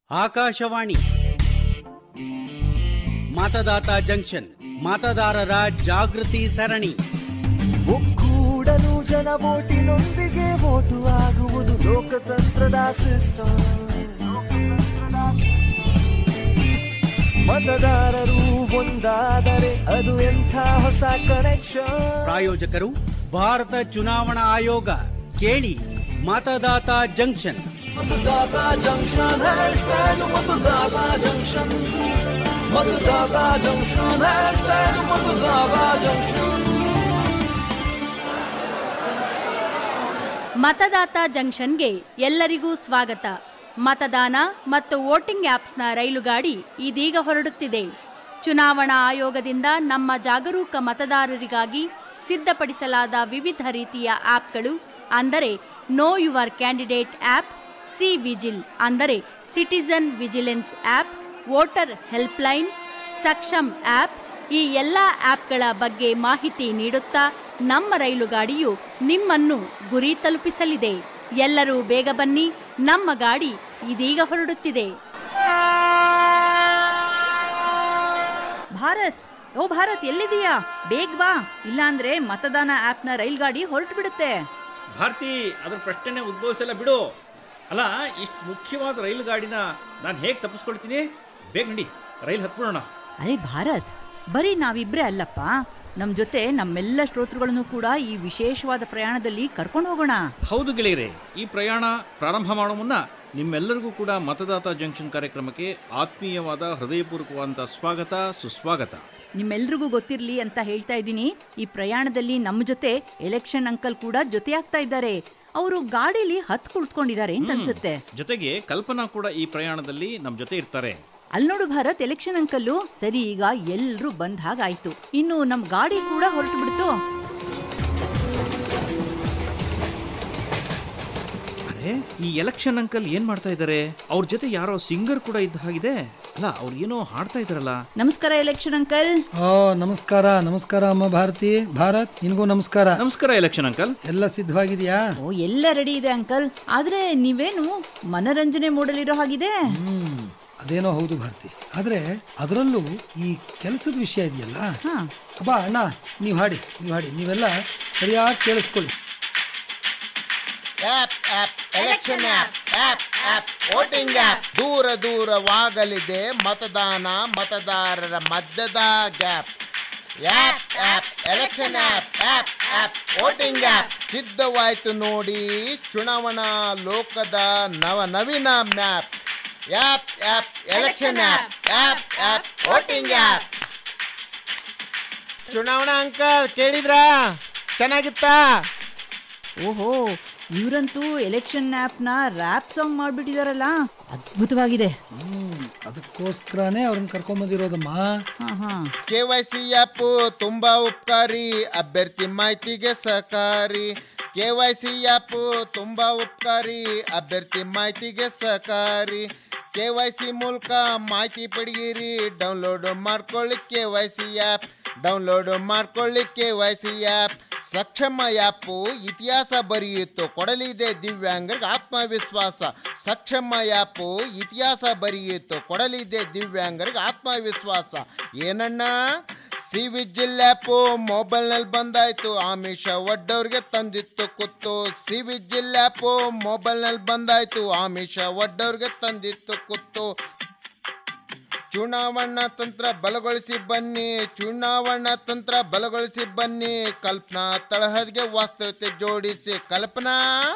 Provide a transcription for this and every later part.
Akashvani ಮತದಾತ junction ಮತದಾರರ ಜಾಗೃತಿ ಸರಣಿ ಒಕ್ಕೂಡಲು ಜನ ಓಟಿನೊಂದಿಗೆ ಓಟು ಆಗುವುದು ಲೋಕತಂತ್ರದ ಸಿಸ್ಟಮ್ ಮತದಾರರು ಒಂದಾದರೆ ಅದು ಎಂಥ ಹೊಸ ಕನೆಕ್ಷನ್ ಪ್ರಾಯೋಜಕರು ಭಾರತ ಚುನಾವಣಾ ಆಯೋಗ ಕೇಳಿ ಮತದಾತ ಜಂಕ್ಷನ್ ಮತದಾತ ಜಂಕ್ಷನ್ ಹ್ಯಾಶ್ಟ್ಯಾಗ್ ಮತದಾತ ಜಂಕ್ಷನ್ ಮತದಾತ ಜಂಕ್ಷನ್ ಹ್ಯಾಶ್ಟ್ಯಾಗ್ ಮತದಾತ ಜಂಕ್ಷನ್ ಮತದಾತ ಜಂಕ್ಷನ್ಗೆ ಎಲ್ಲರಿಗೂ ಸ್ವಾಗತ ಮತದಾನ ಮತ್ತು ವೋಟಿಂಗ್ ಆ್ಯಪ್ಸ್ನ ರೈಲುಗಾಡಿ ಇದೀಗ ಹೊರಡುತ್ತಿದೆ ಚುನಾವಣಾ ಆಯೋಗದಿಂದ ನಮ್ಮ ಜಾಗರೂಕ ಮತದಾರರಿಗಾಗಿ ಸಿದ್ಧಪಡಿಸಲಾದ ವಿವಿಧ ರೀತಿಯ ಆ್ಯಪ್ಗಳು ಅಂದರೆ know your candidate app C vigil ಅಂದರೆ citizen vigilance app voter helpline Saksham app ಈ ಎಲ್ಲ ಆ್ಯಪ್ಗಳ ಬಗ್ಗೆ ಮಾಹಿತಿ ನೀಡುತ್ತಾ ನಮ್ಮ ರೈಲುಗಾಡಿಯು ನಿಮ್ಮನ್ನು ಗುರಿ ತಲುಪಿಸಲಿದೆ ಎಲ್ಲರೂ ಬೇಗ ಬನ್ನಿ ನಮ್ಮ ಗಾಡಿ ಇದೀಗ ಹೊರಡುತ್ತಿದೆ ಭಾರತ್ ಓ ಭಾರತ್ ಎಲ್ಲಿದೀಯಾ ಬೇಗ ಬಾ ಇಲ್ಲಾಂದ್ರೆ ಮತದಾನ ಆಪ್ನ ರೈಲ್ ಗಾಡಿ ಹೊರಟು ಬಿಡುತ್ತೆ ಭಾರತಿ ಅದ್ರ ಪ್ರಶ್ನೆನೇ ಉದ್ಭವಿಸಲ್ಲ ಬಿಡು ಅಲ್ಲ ಇಷ್ಟು ಮುಖ್ಯವಾದ ರೈಲು ಗಾಡಿನ ನಾನು ಹೇಗೆ ತಪ್ಪಿಸ್ಕೊಳ್ತೀನಿ ಬೇಗ ನಡಿ ರೈಲ್ ಹತ್ಬಿಡೋಣ ಅರೆ ಭಾರತ್ ಬರೀ ನಾವಿಬ್ರೇ ಅಲ್ಲಪ್ಪ ನಮ್ ಜೊತೆ ನಮ್ಮೆಲ್ಲ ಶ್ರೋತೃಗಳನ್ನು ಕೂಡ ಈ ವಿಶೇಷವಾದ ಪ್ರಯಾಣದಲ್ಲಿ ಕರ್ಕೊಂಡು ಹೋಗೋಣ ಹೌದು ಗೆಳೆಯರೆ ಈ ಪ್ರಯಾಣ ಪ್ರಾರಂಭ ಮಾಡೋ ಮುನ್ನ ನಿಮ್ಮೆಲ್ಲರಿಗೂ ಕೂಡ ಮತದಾತ ಜಂಕ್ಷನ್ ಕಾರ್ಯಕ್ರಮಕ್ಕೆ ಆತ್ಮೀಯವಾದ ಹೃದಯಪೂರ್ವಕವಾದಂಥ ಸ್ವಾಗತ ಸುಸ್ವಾಗತ ನಿಮ್ಮೆಲ್ರಿಗೂ ಗೊತ್ತಿರ್ಲಿ ಅಂತ ಹೇಳ್ತಾ ಇದ್ದೀನಿ ಈ ಪ್ರಯಾಣದಲ್ಲಿ ನಮ್ಮ ಜೊತೆ ಎಲೆಕ್ಷನ್ ಅಂಕಲ್ ಕೂಡ ಜೊತೆಯಾಗ್ತಾ ಇದ್ದಾರೆ ಅವರು ಗಾಡಿಲಿ ಹತ್ ಕುಳಿತುಕೊಂಡಿದ್ದಾರೆ ಅಂತ ಅನ್ಸುತ್ತೆ ಜೊತೆಗೆ ಕಲ್ಪನಾ ಕೂಡ ಈ ಪ್ರಯಾಣದಲ್ಲಿ ನಮ್ಮ ಜೊತೆ ಇರ್ತಾರೆ ಅಲ್ಲಿ ನೋಡು ಭಾರತ್ ಎಲೆಕ್ಷನ್ ಅಂಕಲ್ಲು ಸರಿ ಈಗ ಎಲ್ರೂ ಬಂದ್ ಹಾಗಾಯ್ತು ಇನ್ನು ನಮ್ ಗಾಡಿ ಕೂಡ ಹೊರಟು ಬಿಡ್ತು ಅರೆ ಈ ಎಲೆಕ್ಷನ್ ಅಂಕಲ್ ಏನ್ ಮಾಡ್ತಾ ಇದ್ದಾರೆ ಅವ್ರ ಜೊತೆ ಯಾರೋ ಸಿಂಗರ್ ಕೂಡ ಇದ್ದ ಹಾಗಿದೆ ಅಲ್ಲ ಅವ್ರು ಏನೋ ಹಾಡ್ತಾ ಇದಾರಲ್ಲ ನಮಸ್ಕಾರ ಎಲೆಕ್ಷನ್ ಅಂಕಲ್ ಓ ನಮಸ್ಕಾರ ನಮಸ್ಕಾರ ಅಮ್ಮ ಭಾರತಿ ಭಾರತ್ ನಿನಗೂ ನಮಸ್ಕಾರ ನಮಸ್ಕಾರ ಎಲೆಕ್ಷನ್ ಅಂಕಲ್ ಎಲ್ಲ ಸಿದ್ಧವಾಗಿದೆಯಾ ಓ ಎಲ್ಲ ರೆಡಿ ಇದೆ ಅಂಕಲ್ ಆದ್ರೆ ನೀವೇನು ಮನರಂಜನೆ ಮೂಡಲಿರೋ ಹಾಗಿದೆ ಹ್ಮ್ ಅದೇನೋ ಹೌದು ಭಾರತಿ ಆದ್ರೆ ಅದರಲ್ಲೂ ಈ ಕೆಲಸದ ವಿಷಯ ಇದೆಯಲ್ಲ ಹಾ ಅಬ್ಬಾ ಅಣ್ಣ ನೀವು ಹಾಡಿ ನೀವು ಹಾಡಿ ನೀವೆಲ್ಲ ಸರಿಯಾಗಿ ಕೇಳಿಸ್ಕೊಳ್ಳಿ app app election app app app voting app ದೂರ ದೂರವಾಗಲಿದೆ ಮತದಾನ ಮತದಾರರ ಮಧ್ಯದ gap app app election app app app voting app ಸಿದ್ಧವಾಯ್ತು ನೋಡಿ ಚುನಾವಣಾ ಲೋಕದ ನವ ನವೀನ map app app election app app app voting app ಚುನಾವಣಾ ಅಂಕಲ್ ಕೇಳಿದ್ರಾ ಚೆನ್ನಾಗಿತ್ತಾ ಓಹೋ ಇವರಂತೂ ಎಲೆಕ್ಷನ್ ನ ರ್ಯಾಪ್ ಸಾಂಗ್ ಮಾಡ್ಬಿಟ್ಟಿದಾರಲ್ಲ ಅದ್ಭುತವಾಗಿದೆ ಹ್ಮ್ ಅದಕ್ಕೋಸ್ಕರನೇ ಅವ್ರನ್ನ ಕರ್ಕೊಂಬಂದಿರೋದಮ್ಮ ಹಾ ಹಾ ಕೆ ವೈ ಸಿ ಆ್ಯಪ್ ತುಂಬಾ ಉಪಕಾರಿ ಅಭ್ಯರ್ಥಿ ಮಾಹಿತಿಗೆ ಸಹಕಾರಿ ಕೆ ವೈ ಸಿ ಆ್ಯಪ್ ತುಂಬಾ ಉಪಕಾರಿ ಅಭ್ಯರ್ಥಿ ಮಾಹಿತಿಗೆ ಸಹಕಾರಿ ಕೆ ವೈ ಸಿ ಮೂಲಕ ಮಾಹಿತಿ ಪಡೆಯಿರಿ ಡೌನ್ಲೋಡ್ ಮಾಡ್ಕೊಳ್ಳಿ K Y C app download ಮಾಡ್ಕೊಳ್ಳಿ K Y C app Saksham app ಇತಿಹಾಸ ಬರೆಯಿತು ಕೊಡಲಿದೆ ದಿವ್ಯಾಂಗರಿಗೆ ಆತ್ಮವಿಶ್ವಾಸ ಸಕ್ಷಮ ಆ್ಯಪು ಇತಿಹಾಸ ಬರೆಯಿತು ಕೊಡಲಿದೆ ದಿವ್ಯಾಂಗರಿಗೆ ಆತ್ಮವಿಶ್ವಾಸ ಏನಣ್ಣ ಸಿ ವಿಜಿಲ್ ಆ್ಯಪು ಮೊಬೈಲ್ನಲ್ಲಿ ಬಂದಾಯ್ತು ಆಮಿಷ ಒಡ್ಡವ್ರಿಗೆ ತಂದಿತ್ತು ಕುತ್ತು ಸಿ ವಿಜಿಲ್ ಆ್ಯಪು ಮೊಬೈಲ್ನಲ್ಲಿ ಬಂದಾಯ್ತು ಆಮಿಷ ಒಡ್ಡವ್ರಿಗೆ ತಂದಿತ್ತು ಕುತ್ತು ಚುನಾವಣಾ ತಂತ್ರ ಬಲಗೊಳಿಸಿ ಬನ್ನಿ ಚುನಾವಣಾ ತಂತ್ರ ಬಲಗೊಳಿಸಿ ಬನ್ನಿ ಕಲ್ಪನಾ ತಳಹದಿಗೆ ವಾಸ್ತವತೆ ಜೋಡಿಸಿ ಕಲ್ಪನಾ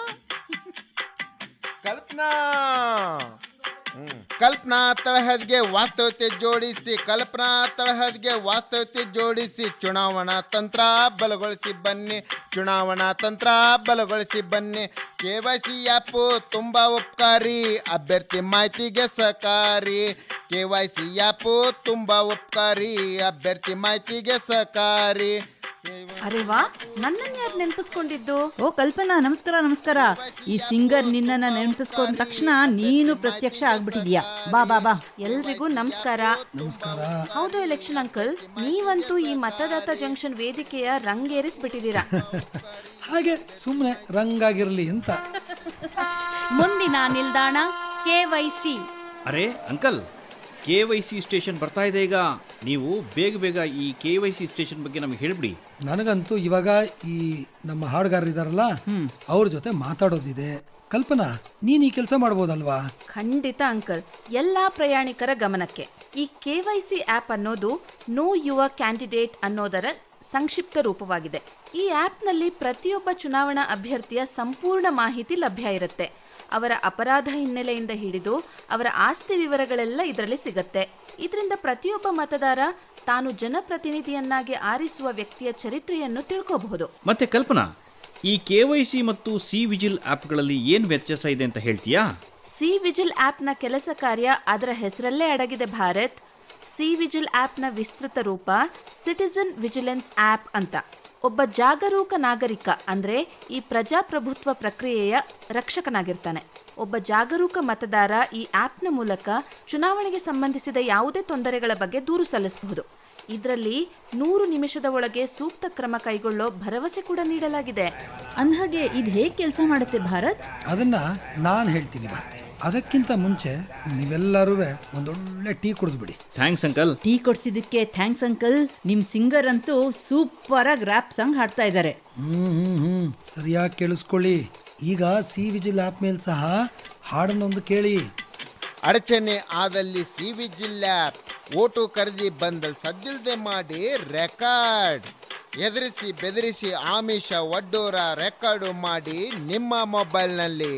ಕಲ್ಪನಾ ಹ್ಮ್. ಕಲ್ಪನಾ ತಳಹದಿಗೆ ವಾಸ್ತವತೆ ಜೋಡಿಸಿ ಕಲ್ಪನಾ ತಳಹದಿಗೆ ವಾಸ್ತವತೆ ಜೋಡಿಸಿ ಚುನಾವಣಾ ತಂತ್ರ ಬಲಗೊಳಿಸಿ ಬನ್ನಿ ಚುನಾವಣಾ ತಂತ್ರ ಬಲಗೊಳಿಸಿ ಬನ್ನಿ ಕೆ ವೈ ಸಿ ಆ್ಯಪ್ ತುಂಬ ಉಪಕಾರಿ ಅಭ್ಯರ್ಥಿ ಮಾಹಿತಿಗೆ ಸಹಕಾರಿ ಕೆ ವೈ ಸಿ ಆ್ಯಪ್ ತುಂಬ ಉಪಕಾರಿ ಅಭ್ಯರ್ಥಿ ಮಾಹಿತಿಗೆ ಸಹಕಾರಿ ಅರೆ ವಾ ನನ್ನನ್ನು ಯಾರು ನೆನಪಿಸ್ಕೊಂಡಿದ್ದು ಓ ಕಲ್ಪನಾ ನಮಸ್ಕಾರ ನಮಸ್ಕಾರ ಈ ಸಿಂಗರ್ ನಿನ್ನನ್ನ ನೆನಪಿಸ್ಕೊಂಡ ತಕ್ಷಣ ನೀನು ಪ್ರತ್ಯಕ್ಷ ಆಗ್ಬಿಟ್ಟಿದ್ಯಾ ಬಾ ಬಾ ಬಾ ಎಲ್ರಿಗೂ ನಮಸ್ಕಾರ ನಮಸ್ಕಾರ ಹೌದು ಎಲೆಕ್ಷನ್ ಅಂಕಲ್ ನೀವಂತೂ ಈ ಮತದಾತ ಜಂಕ್ಷನ್ ವೇದಿಕೆಯ ರಂಗೇರಿಸ್ಬಿಟ್ಟಿದ್ದೀರಾ ಹಾಗೆ ಸುಮ್ಮನೆ ರಂಗಾಗಿರ್ಲಿ ಅಂತ ಮುಂದಿನ ನಿಲ್ದಾಣ ಕೆವೈಸಿ ಅರೆ uncle K Y C station ಬರ್ತಾ ಇದೆ ಈಗ ನೀವು ಬೇಗ ಬೇಗ ಈ ಕೆ ವೈ ಸಿ ಸ್ಟೇಷನ್ ಬಗ್ಗೆ ನಮಗೆ ಹೇಳಿಬಿಡಿ ನನಗಂತೂ ಇವಾಗ ಈ ನಮ್ಮ ಹಾಡುಗಾರರಿದಾರಲ್ಲ ಅವ್ರ ಜೊತೆ ಮಾತಾಡೋದಿದೆ ಕಲ್ಪನಾ ನೀನ್ ಈ ಕೆಲಸ ಮಾಡ್ಬೋದಲ್ವಾ ಖಂಡಿತ ಅಂಕಲ್ ಎಲ್ಲ ಪ್ರಯಾಣಿಕರ ಗಮನಕ್ಕೆ ಈ ಕೆ ವೈ ಸಿ ಆ್ಯಪ್ ಅನ್ನೋದು ನೋ ಯುವ ಕ್ಯಾಂಡಿಡೇಟ್ ಅನ್ನೋದರ ಸಂಕ್ಷಿಪ್ತ ರೂಪವಾಗಿದೆ ಈ ಆ್ಯಪ್ನಲ್ಲಿ ಪ್ರತಿಯೊಬ್ಬ ಚುನಾವಣಾ ಅಭ್ಯರ್ಥಿಯ ಸಂಪೂರ್ಣ ಮಾಹಿತಿ ಲಭ್ಯ ಇರುತ್ತೆ ಅವರ ಅಪರಾಧ ಹಿನ್ನೆಲೆಯಿಂದ ಹಿಡಿದು ಅವರ ಆಸ್ತಿ ವಿವರಗಳೆಲ್ಲ ಇದರಲ್ಲಿ ಸಿಗತ್ತೆ ಇದರಿಂದ ಪ್ರತಿಯೊಬ್ಬ ಮತದಾರ ತಾನು ಜನಪ್ರತಿನಿಧಿಯನ್ನಾಗಿ ಆರಿಸುವ ವ್ಯಕ್ತಿಯ ಚರಿತ್ರೆಯನ್ನು ತಿಳ್ಕೋಬಹುದು ಮತ್ತೆ ಕಲ್ಪನಾ ಈ ಕೆ ವೈ ಸಿ ಮತ್ತು ಸಿ ವಿಜಿಲ್ ಆ್ಯಪ್ಗಳಲ್ಲಿ ಏನು ವ್ಯತ್ಯಾಸ ಇದೆ ಅಂತ ಹೇಳ್ತೀಯಾ ಸಿ ವಿಜಿಲ್ ಆ್ಯಪ್ನ ಕೆಲಸ ಕಾರ್ಯ ಅದರ ಹೆಸರಲ್ಲೇ ಅಡಗಿದೆ ಭಾರತ್ ಸಿ ವಿಜಿಲ್ ಆ್ಯಪ್ನ ವಿಸ್ತೃತ ರೂಪ ಸಿಟಿಸನ್ ವಿಜಿಲೆನ್ಸ್ ಆ್ಯಪ್ ಅಂತ ಒಬ್ಬ ಜಾಗರೂಕ ನಾಗರಿಕ ಅಂದ್ರೆ ಈ ಪ್ರಜಾಪ್ರಭುತ್ವ ಪ್ರಕ್ರಿಯೆಯ ರಕ್ಷಕನಾಗಿರ್ತಾನೆ ಒಬ್ಬ ಜಾಗರೂಕ ಮತದಾರ ಈ ಆ್ಯಪ್ನ ಮೂಲಕ ಚುನಾವಣೆಗೆ ಸಂಬಂಧಿಸಿದ ಯಾವುದೇ ತೊಂದರೆಗಳ ಬಗ್ಗೆ ದೂರು ಸಲ್ಲಿಸಬಹುದು ಇದರಲ್ಲಿ ನೂರು ನಿಮಿಷದ ಒಳಗೆ ಸೂಕ್ತ ಕ್ರಮ ಕೈಗೊಳ್ಳೋ ಭರವಸೆ ಕೂಡ ನೀಡಲಾಗಿದೆ ಅಂದ್ಹಾಗೆ ಇದು ಹೇಗೆ ಕೆಲಸ ಮಾಡುತ್ತೆ ಭಾರತ್ ಅದನ್ನ ನಾನು ಹೇಳ್ತೀನಿ ಭಾರತಿ ಅದಕ್ಕಿಂತ ಮುಂಚೆ ನೀವೆಲ್ಲರೂ ಒಂದೊಳ್ಳೆ ಟೀ ಕುಡಿದು ಬಿಡಿ ಥ್ಯಾಂಕ್ಸ್ ಅಂಕಲ್ ಟೀ ಕೊಡ್ಸಿದ್ದಕ್ಕೆ ಥ್ಯಾಂಕ್ಸ್ ಅಂಕಲ್ ನಿಮ್ ಸಿಂಗರ್ ಅಂತೂ ಸೂಪರ್ ಆಗಿ ರ್ಯಾಪ್ ಸಾಂಗ್ ಹಾಡ್ತಾ ಇದ್ದಾರೆ ಹ್ಮ್ ಹ್ಮ್ ಹ್ಮ್ ಸರಿಯಾಗಿ ಕೇಳಿಸ್ಕೊಳ್ಳಿ ಈಗ ಸಿ ವಿಜಿಲ್ ಆ್ಯಪ್ ಮೇಲೆ ಸಹ ಹಾಡನ್ನೊಂದು ಕೇಳಿ ಅಡಚಣೆ ಆದಲ್ಲಿ ಸಿ ವಿ ಜಿಲ್ಲೆ ಓಟು ಕರೆದಿ ಬಂದಲ್ ಸದ್ದಿಲ್ದೆ ಮಾಡಿ ರೆಕಾರ್ಡ್ ಎದುರಿಸಿ ಬೆದರಿಸಿ ಆಮಿಷ ಒಡ್ಡೋರ ರೆಕಾರ್ಡು ಮಾಡಿ ನಿಮ್ಮ ಮೊಬೈಲ್ನಲ್ಲಿ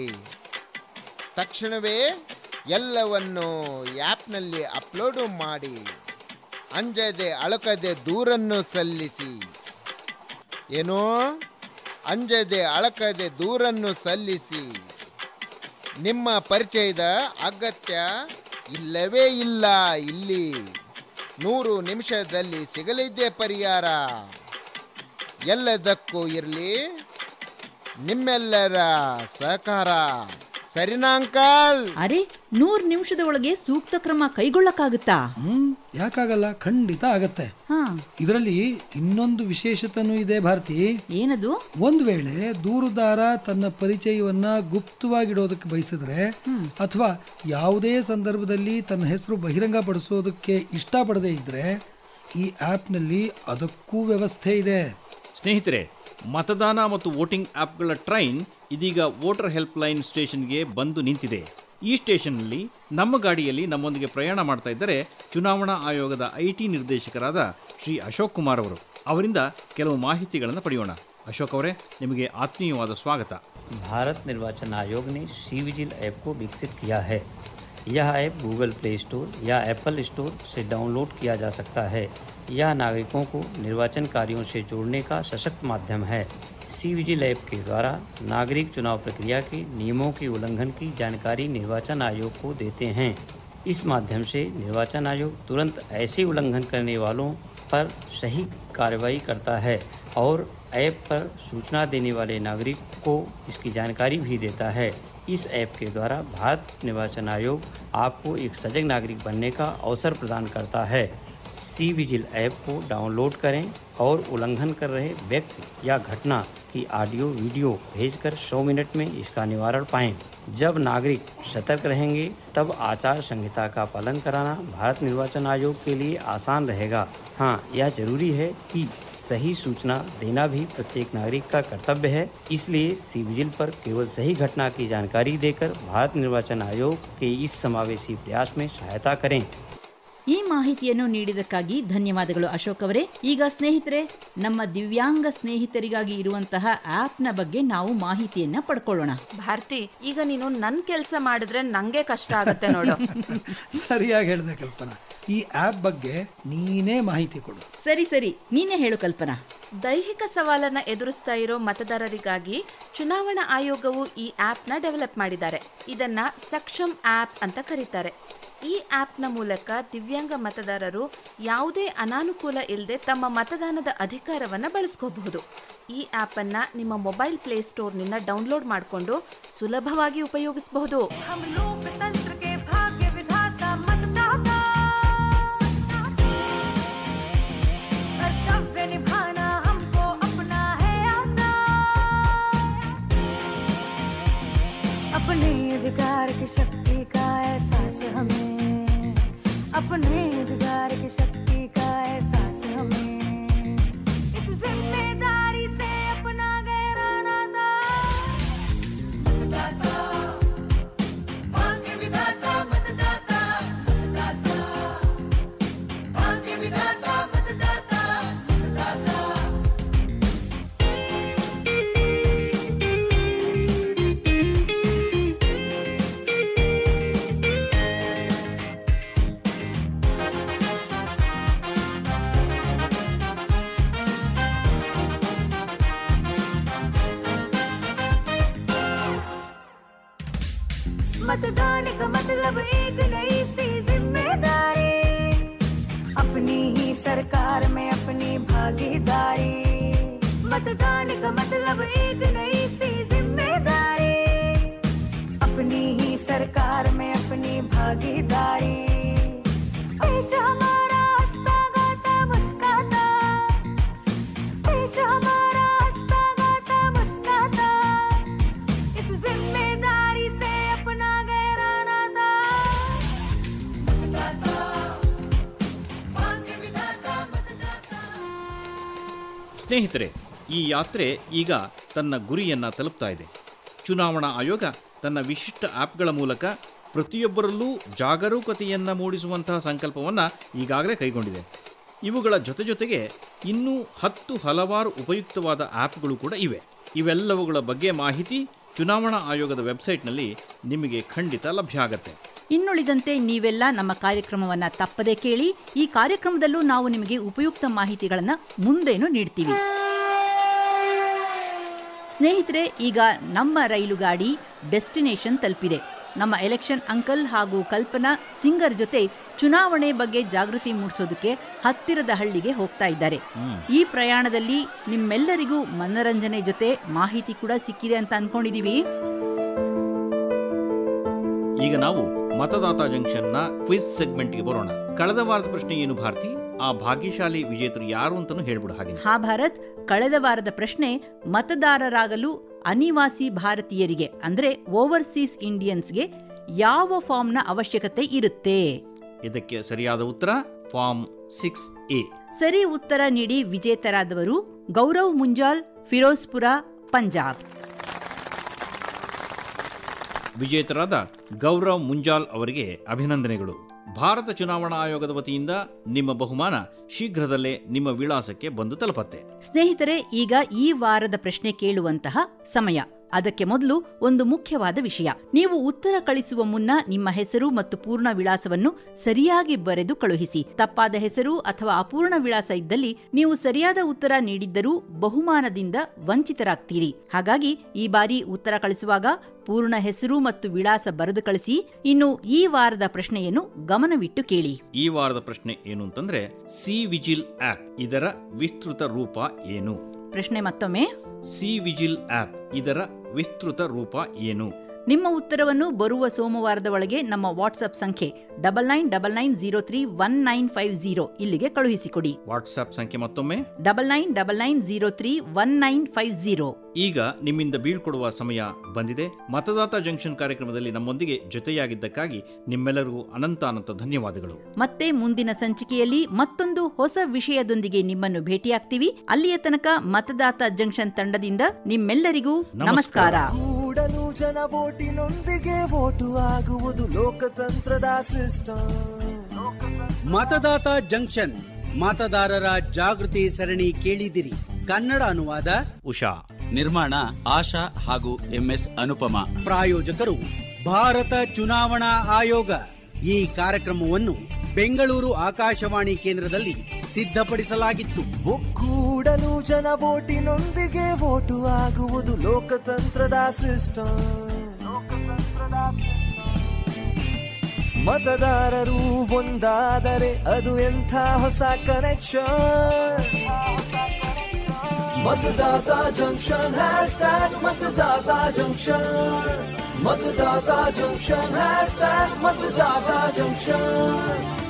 ತಕ್ಷಣವೇ ಎಲ್ಲವನ್ನು ಆ್ಯಪ್ನಲ್ಲಿ ಅಪ್ಲೋಡು ಮಾಡಿ ಅಂಜದೆ ಅಳಕದೆ ದೂರನ್ನು ಸಲ್ಲಿಸಿ ಏನು ಅಂಜದೆ ಅಳಕದೆ ದೂರನ್ನು ಸಲ್ಲಿಸಿ ನಿಮ್ಮ ಪರಿಚಯದ ಅಗತ್ಯ ಇಲ್ಲವೇ ಇಲ್ಲ ಇಲ್ಲಿ ನೂರು ನಿಮಿಷದಲ್ಲಿ ಸಿಗಲಿದ್ದೆ ಪರಿಹಾರ ಎಲ್ಲದಕ್ಕೂ ಇರಲಿ ನಿಮ್ಮೆಲ್ಲರ ಸಹಕಾರ ಸರಿನಾ ಅಂಕಲ್ ಅರೆ ನೂರ್ ನಿಮಿಷದ ಒಳಗೆ ಸೂಕ್ತ ಕ್ರಮ ಕೈಗೊಳ್ಳಕ್ಕಾಗುತ್ತಾ ಹ್ಮ್ ಯಾಕಾಗಲ್ಲ ಖಂಡಿತ ಆಗತ್ತೆ ಹಾ ಇದರಲ್ಲಿ ಇನ್ನೊಂದು ವಿಶೇಷತೆನೂ ಇದೆ ಭಾರತಿ ಏನದು ಒಂದ್ ವೇಳೆ ದೂರುದಾರ ತನ್ನ ಪರಿಚಯವನ್ನ ಗುಪ್ತವಾಗಿಡೋದಕ್ಕೆ ಬಯಸಿದ್ರೆ ಅಥವಾ ಯಾವುದೇ ಸಂದರ್ಭದಲ್ಲಿ ತನ್ನ ಹೆಸರು ಬಹಿರಂಗಪಡಿಸೋದಕ್ಕೆ ಇಷ್ಟಪಡದೇ ಇದ್ರೆ ಈ ಆ್ಯಪ್ನಲ್ಲಿ ಅದಕ್ಕೂ ವ್ಯವಸ್ಥೆ ಇದೆ ಸ್ನೇಹಿತರೆ ಮತದಾನ ಮತ್ತು ವೋಟಿಂಗ್ ಆ್ಯಪ್ಗಳ ಟ್ರೈನ್ ಇದೀಗ ವೋಟರ್ ಹೆಲ್ಪ್ ಲೈನ್ ಸ್ಟೇಷನ್ಗೆ ಬಂದು ನಿಂತಿದೆ ಈ ಸ್ಟೇಷನ್ನಲ್ಲಿ ನಮ್ಮ ಗಾಡಿಯಲ್ಲಿ ನಮ್ಮೊಂದಿಗೆ ಪ್ರಯಾಣ ಮಾಡ್ತಾ ಇದ್ದರೆ ಚುನಾವಣಾ ಆಯೋಗದ ಐ ಟಿ ನಿರ್ದೇಶಕರಾದ ಶ್ರೀ ಅಶೋಕ್ ಕುಮಾರ್ ಅವರು ಅವರಿಂದ ಕೆಲವು ಮಾಹಿತಿಗಳನ್ನು ಪಡೆಯೋಣ ಅಶೋಕ್ ಅವರೇ ನಿಮಗೆ ಆತ್ಮೀಯವಾದ ಸ್ವಾಗತ भारत निर्वाचन आयोग ने सी विजिल ऐप को विकसित किया है यह ऐप गूगल प्ले स्टोर या एप्पल स्टोर से डाउनलोड किया जा सकता है यह नागरिकों को निर्वाचन कार्यों से जोड़ने का सशक्त माध्यम है सी विजिल ऐप के द्वारा नागरिक चुनाव प्रक्रिया के नियमों के उल्लंघन की जानकारी निर्वाचन आयोग को देते हैं इस माध्यम से निर्वाचन आयोग तुरंत ऐसे उल्लंघन करने वालों पर सही कार्रवाई करता है और ऐप पर सूचना देने वाले नागरिक को इसकी जानकारी भी देता है इस ऐप के द्वारा भारत निर्वाचन आयोग आपको एक सजग नागरिक बनने का अवसर प्रदान करता है सी विजिल ऐप को डाउनलोड करें और उल्लंघन कर रहे व्यक्ति या घटना की ऑडियो वीडियो भेजकर 100 मिनट में इसका निवारण पाएं जब नागरिक सतर्क रहेंगे तब आचार संहिता का पालन कराना भारत निर्वाचन आयोग के लिए आसान रहेगा हाँ यह जरूरी है कि सही सूचना देना भी प्रत्येक नागरिक का कर्तव्य है इसलिए सी विजिल पर केवल सही घटना की जानकारी देकर भारत निर्वाचन आयोग के इस समावेशी प्रयास में सहायता करें ಈ ಮಾಹಿತಿಯನ್ನು ನೀಡಿದಕ್ಕಾಗಿ ಧನ್ಯವಾದಗಳು ಅಶೋಕ್ ಅವರೇ ಈಗ ಸ್ನೇಹಿತರೆ ನಮ್ಮ ದಿವ್ಯಾಂಗ ಸ್ನೇಹಿತರಿಗಾಗಿ ಇರುವಂತಹ ಆಪ್ನ ಬಗ್ಗೆ ನಾವು ಮಾಹಿತಿಯನ್ನ ಪಡ್ಕೊಳ್ಳೋಣ ಭಾರತಿ ಈಗ ನೀನು ನನ್ ಕೆಲಸ ಮಾಡಿದ್ರೆ ನಂಗೆ ಕಷ್ಟ ಆಗುತ್ತೆ ನೋಡು ಸರಿಯಾಗಿ ಹೇಳಿದೆ ಕಲ್ಪನಾ ಈ ಆ್ಯಪ್ ಬಗ್ಗೆ ನೀನೇ ಮಾಹಿತಿ ಕೊಡು ಸರಿ ಸರಿ ನೀನೇ ಹೇಳು ಕಲ್ಪನಾ ದೈಹಿಕ ಸವಾಲನ್ನ ಎದುರಿಸ್ತಾ ಇರೋ ಮತದಾರರಿಗಾಗಿ ಚುನಾವಣಾ ಆಯೋಗವು ಈ ಆಪ್ನ ಡೆವಲಪ್ ಮಾಡಿದ್ದಾರೆ ಇದನ್ನ ಸಕ್ಷಮ್ ಆಪ್ ಅಂತ ಕರೀತಾರೆ ಈ ಆಪ್ನ ಮೂಲಕ ದಿವ್ಯಾಂಗ ಮತದಾರರು ಯಾವುದೇ ಅನಾನುಕೂಲ ಇಲ್ಲದೆ ತಮ್ಮ ಮತದಾನದ ಅಧಿಕಾರವನ್ನ ಬಳಸ್ಕೋಬಹುದು ಈ ಆಪನ್ನ ನಿಮ್ಮ ಮೊಬೈಲ್ ಪ್ಲೇ ಸ್ಟೋರ್ನಿಂದ ಡೌನ್ಲೋಡ್ ಮಾಡಿಕೊಂಡು ಸುಲಭವಾಗಿ ಉಪಯೋಗಿಸಬಹುದು हम लोकतंत्र के भाग्य विधाता मतदाता कर्तव्य निभाना हमको अपना है आता अपने अधिकार की शक्ति का एहसास हमें मतदान का मतलब एक नई सी जिम्मेदारी अपनी ही सरकार में अपनी भागीदारी मतदान का मतलब एक नई सी जिम्मेदारी अपनी ही सरकार में अपनी भागीदारी देश हमारा हंसता गाता मुस्काता देश हमारा हंसता गाता मुस्काता इस जिम्मेदारी से अपना गहरा नाता ಸ್ನೇಹಿತರೆ ಈ ಯಾತ್ರೆ ಈಗ ತನ್ನ ಗುರಿಯನ್ನು ತಲುಪ್ತಾ ಇದೆ ಚುನಾವಣಾ ಆಯೋಗ ತನ್ನ ವಿಶಿಷ್ಟ ಆ್ಯಪ್ಗಳ ಮೂಲಕ ಪ್ರತಿಯೊಬ್ಬರಲ್ಲೂ ಜಾಗರೂಕತೆಯನ್ನು ಮೂಡಿಸುವಂತಹ ಸಂಕಲ್ಪವನ್ನು ಈಗಾಗಲೇ ಕೈಗೊಂಡಿದೆ ಇವುಗಳ ಜೊತೆ ಜೊತೆಗೆ ಇನ್ನೂ ಹತ್ತು ಹಲವಾರು ಉಪಯುಕ್ತವಾದ ಆ್ಯಪ್ಗಳು ಕೂಡ ಇವೆ ಇವೆಲ್ಲವುಗಳ ಬಗ್ಗೆ ಮಾಹಿತಿ ಚುನಾವಣಾ ಆಯೋಗದ ವೆಬ್ಸೈಟ್ನಲ್ಲಿ ನಿಮಗೆ ಖಂಡಿತ ಲಭ್ಯ ಆಗತ್ತೆ ಇನ್ನುಳಿದಂತೆ ನೀವೆಲ್ಲ ನಮ್ಮ ಕಾರ್ಯಕ್ರಮವನ್ನ ತಪ್ಪದೆ ಕೇಳಿ ಈ ಕಾರ್ಯಕ್ರಮದಲ್ಲೂ ನಾವು ನಿಮಗೆ ಉಪಯುಕ್ತ ಮಾಹಿತಿಗಳನ್ನ ಮುಂದೇನು ನೀಡ್ತೀವಿ ಸ್ನೇಹಿತರೆ ಈಗ ನಮ್ಮ ರೈಲು ಗಾಡಿ ಡೆಸ್ಟಿನೇಷನ್ ತಲುಪಿದೆ ನಮ್ಮ ಎಲೆಕ್ಷನ್ ಅಂಕಲ್ ಹಾಗೂ ಕಲ್ಪನಾ ಸಿಂಗರ್ ಜೊತೆ ಚುನಾವಣೆ ಬಗ್ಗೆ ಜಾಗೃತಿ ಮೂಡಿಸೋದಕ್ಕೆ ಹತ್ತಿರದ ಹಳ್ಳಿಗೆ ಹೋಗ್ತಾ ಇದ್ದಾರೆ ಈ ಪ್ರಯಾಣದಲ್ಲಿ ನಿಮ್ಮೆಲ್ಲರಿಗೂ ಮನರಂಜನೆ ಜೊತೆ ಮಾಹಿತಿ ಕೂಡ ಸಿಕ್ಕಿದೆ ಅಂತ ಅನ್ಕೊಂಡಿದೀವಿ ಈಗ ನಾವು ಮತದಾತ ಜಂಕ್ಷನ್ನ ಕ್ವಿಜ್ ಸೆಗ್ಮೆಂಟ್ಗೆ ಬರೋಣ ಕಳೆದ ವಾರದ ಪ್ರಶ್ನೆ ಏನು ಭಾರತಿ ಆ ಭಾಗ್ಯಶಾಲಿ ವಿಜೇತರು ಯಾರು ಅಂತಲೂ ಹೇಳ್ಬಿಡು ಹಾಗೆ ಹಾ ಭಾರತ್ ಕಳೆದ ವಾರದ ಪ್ರಶ್ನೆ ಮತದಾರರಾಗಲು ಅನಿವಾಸಿ ಭಾರತೀಯರಿಗೆ ಅಂದ್ರೆ ಓವರ್ಸೀಸ್ ಇಂಡಿಯನ್ಸ್ಗೆ ಯಾವ ಫಾರ್ಮ್ನ ಅವಶ್ಯಕತೆ ಇರುತ್ತೆ ಇದಕ್ಕೆ ಸರಿಯಾದ ಉತ್ತರ ಫಾರ್ಮ್ ಸಿಕ್ಸ್ ಎ ಸರಿ ಉತ್ತರ ನೀಡಿ ವಿಜೇತರಾದವರು ಗೌರವ್ ಮುಂಜಾಲ್ ಫಿರೋಜ್ಪುರ ಪಂಜಾಬ್ ವಿಜೇತರಾದ ಗೌರವ್ ಮುಂಜಾಲ್ ಅವರಿಗೆ ಅಭಿನಂದನೆಗಳು ಭಾರತ ಚುನಾವಣಾ ಆಯೋಗದ ವತಿಯಿಂದ ನಿಮ್ಮ ಬಹುಮಾನ ಶೀಘ್ರದಲ್ಲೇ ನಿಮ್ಮ ವಿಳಾಸಕ್ಕೆ ಬಂದು ತಲುಪತ್ತೆ ಸ್ನೇಹಿತರೆ ಈಗ ಈ ವಾರದ ಪ್ರಶ್ನೆ ಕೇಳುವಂತಹ ಸಮಯ ಅದಕ್ಕೆ ಮೊದಲು ಒಂದು ಮುಖ್ಯವಾದ ವಿಷಯ ನೀವು ಉತ್ತರ ಕಳಿಸುವ ಮುನ್ನ ನಿಮ್ಮ ಹೆಸರು ಮತ್ತು ಪೂರ್ಣ ವಿಳಾಸವನ್ನು ಸರಿಯಾಗಿ ಬರೆದು ಕಳುಹಿಸಿ ತಪ್ಪಾದ ಹೆಸರು ಅಥವಾ ಅಪೂರ್ಣ ವಿಳಾಸ ಇದ್ದಲ್ಲಿ ನೀವು ಸರಿಯಾದ ಉತ್ತರ ನೀಡಿದ್ದರೂ ಬಹುಮಾನದಿಂದ ವಂಚಿತರಾಗ್ತೀರಿ ಹಾಗಾಗಿ ಈ ಬಾರಿ ಉತ್ತರ ಕಳಿಸುವಾಗ ಪೂರ್ಣ ಹೆಸರು ಮತ್ತು ವಿಳಾಸ ಬರೆದು ಕಳಿಸಿ ಇನ್ನು ಈ ವಾರದ ಪ್ರಶ್ನೆಯನ್ನು ಗಮನವಿಟ್ಟು ಕೇಳಿ ಈ ವಾರದ ಪ್ರಶ್ನೆ ಏನು ಅಂತಂದ್ರೆ ಸಿ ವಿಜಿಲ್ ಆಪ್ ಇದರ ವಿಸ್ತೃತ ರೂಪ ಏನು ಪ್ರಶ್ನೆ ಮತ್ತೊಮ್ಮೆ ಸಿ ವಿಜಿಲ್ ಆಪ್ ಇದರ ವಿಸ್ತೃತ ರೂಪ ಏನು ನಿಮ್ಮ ಉತ್ತರವನ್ನು ಬರುವ ಸೋಮವಾರದ ಒಳಗೆ ನಮ್ಮ ವಾಟ್ಸ್ಆಪ್ ಸಂಖ್ಯೆ double nine double nine zero three one nine five zero ಇಲ್ಲಿಗೆ ಕಳುಹಿಸಿಕೊಡಿ ವಾಟ್ಸ್ಆಪ್ ಸಂಖ್ಯೆ ಮತ್ತೊಮ್ಮೆ double nine double nine zero three one nine five zero ಈಗ ನಿಮ್ಮಿಂದ ಬೀಳ್ಕೊಡುವ ಸಮಯ ಬಂದಿದೆ ಮತದಾತ ಜಂಕ್ಷನ್ ಕಾರ್ಯಕ್ರಮದಲ್ಲಿ ನಮ್ಮೊಂದಿಗೆ ಜೊತೆಯಾಗಿದ್ದಕ್ಕಾಗಿ ನಿಮ್ಮೆಲ್ಲರಿಗೂ ಅನಂತ ಅನಂತ ಧನ್ಯವಾದಗಳು ಮತ್ತೆ ಮುಂದಿನ ಸಂಚಿಕೆಯಲ್ಲಿ ಮತ್ತೊಂದು ಹೊಸ ವಿಷಯದೊಂದಿಗೆ ನಿಮ್ಮನ್ನು ಭೇಟಿಯಾಗ್ತೀವಿ ಅಲ್ಲಿಯ ತನಕ ಮತದಾತ ಜಂಕ್ಷನ್ ತಂಡದಿಂದ ನಿಮ್ಮೆಲ್ಲರಿಗೂ ನಮಸ್ಕಾರ ಕೂಡಲು ಜನ ವೋಟಿನೊಂದಿಗೆ ವೋಟು ಆಗುವುದು ಲೋಕತಂತ್ರದ ಸಿಸ್ಟಮ್ ಮತದಾತ ಜಂಕ್ಷನ್ ಮತದಾರರ ಜಾಗೃತಿ ಸರಣಿ ಕೇಳಿದಿರಿ ಕನ್ನಡ ಅನುವಾದ ಉಷಾ ನಿರ್ಮಾಣ ಆಶಾ ಹಾಗೂ ಎಂಎಸ್ ಅನುಪಮ ಪ್ರಾಯೋಜಕರು ಭಾರತ ಚುನಾವಣಾ ಆಯೋಗ ಈ ಕಾರ್ಯಕ್ರಮವನ್ನು ಬೆಂಗಳೂರು ಆಕಾಶವಾಣಿ ಕೇಂದ್ರದಲ್ಲಿ ಸಿದ್ಧಪಡಿಸಲಾಗಿತ್ತು ಒಕ್ಕೂಡಲು ಜನ ವೋಟಿನೊಂದಿಗೆ ವೋಟು ಆಗುವುದು ಲೋಕತಂತ್ರದ ಸಿಸ್ಟಮ್ ಮತದಾರರು ಒಂದಾದರೆ ಅದು ಎಂಥ ಹೊಸ ಕನೆಕ್ಷನ್ ಮತದಾತ ಜಂಕ್ಷನ್ ಹ್ಯಾಶ್ ಟ್ಯಾಗ್ ಮತದಾತ ಜಂಕ್ಷನ್ ಮತದಾತ ಜಂಕ್ಷನ್ ಹ್ಯಾಶ್ ಟ್ಯಾಗ್ ಮತದಾತ ಜಂಕ್ಷನ್